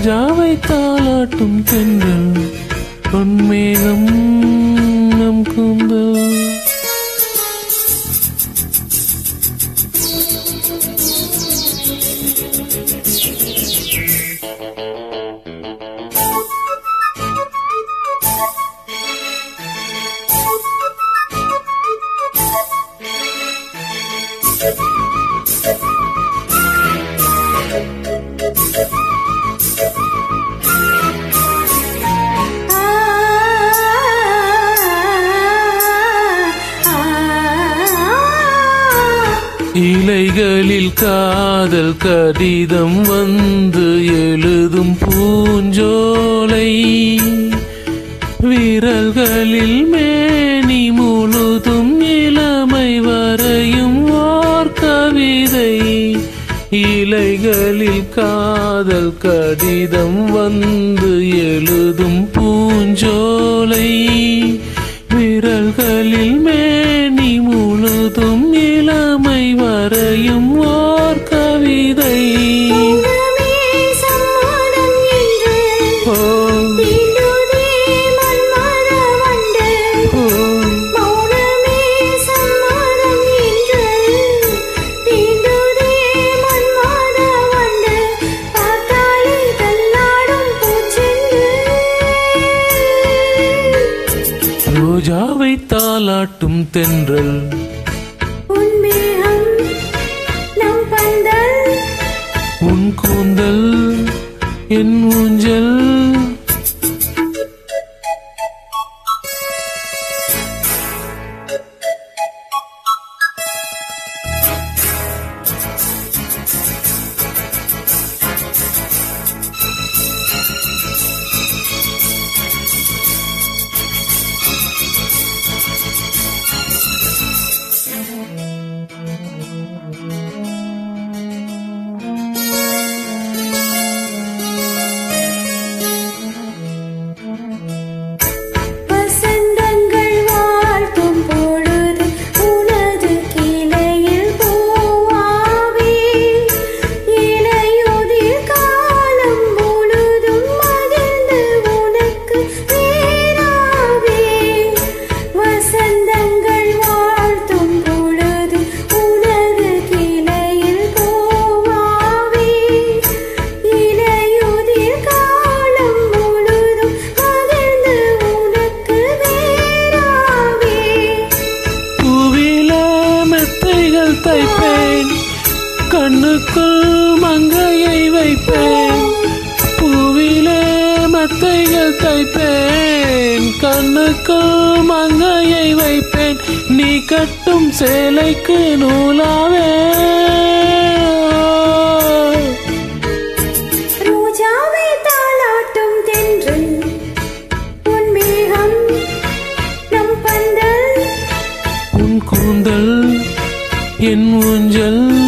ரோஜாவை தாளாட்டும் தென்றல் பொன்மேகம் நம் கூந்தல் ஆ ஆ இலைகளில் காதல் கடிதம் வந்து எழுதும் பூஞ்சோலை விரல்களில் மேனி முழுதும் இளமை வரையும் ஓர் கவிதை இலைகளில் காதல் கடிதம் வந்து எழுதும் பூஞ்சோலை விரல்களில் மேனி முழுதும் இளமை வரையும் ஓர் கவிதை மௌனமே சம்மதம் என்று ஓ, தீண்டுதே மன்மத வண்டு ஓ, மௌனமே சம்மதம் என்று தீண்டுதே மன்மத வண்டு பார்த்தாலே தள்ளாடும் பூச்செண்டு ரோஜாவை தாளாட்டும் தென்றல் உன்மேகம் நம் பந்தல் உன் கூந்தல் என் ஊஞ்சல் வசந்தங்கள் வாழ்த்தும் பொழுது உனது கிளையில் பூவாவே இளையுதிர் காலம் முழுதும் மகிழ்ந்து உனக்கு வேறாவே வசந்தங்கள் வாழ்த்தும் பொழுது உனது கிளையில் பூவாவே இளையுதிர் காலம் முழுதும் மகிழ்ந்து உனக்கு வேறாவே பூவிலே மெத்தைகள் தைப்பேன் கண்ணுக்குள் மங்கையை வைப்பேன் பூவிலே மெத்தைகள் தைப்பேன் கண்ணுக்குள் மங்கையை வைப்பேன் நீ கட்டும் சேலைக்கு நூலாவே ரோஜாவை தாளாட்டும் தென்றல் பொன்மேகம் நம் பந்தல் உன் கூந்தல் என் ஊஞ்சல்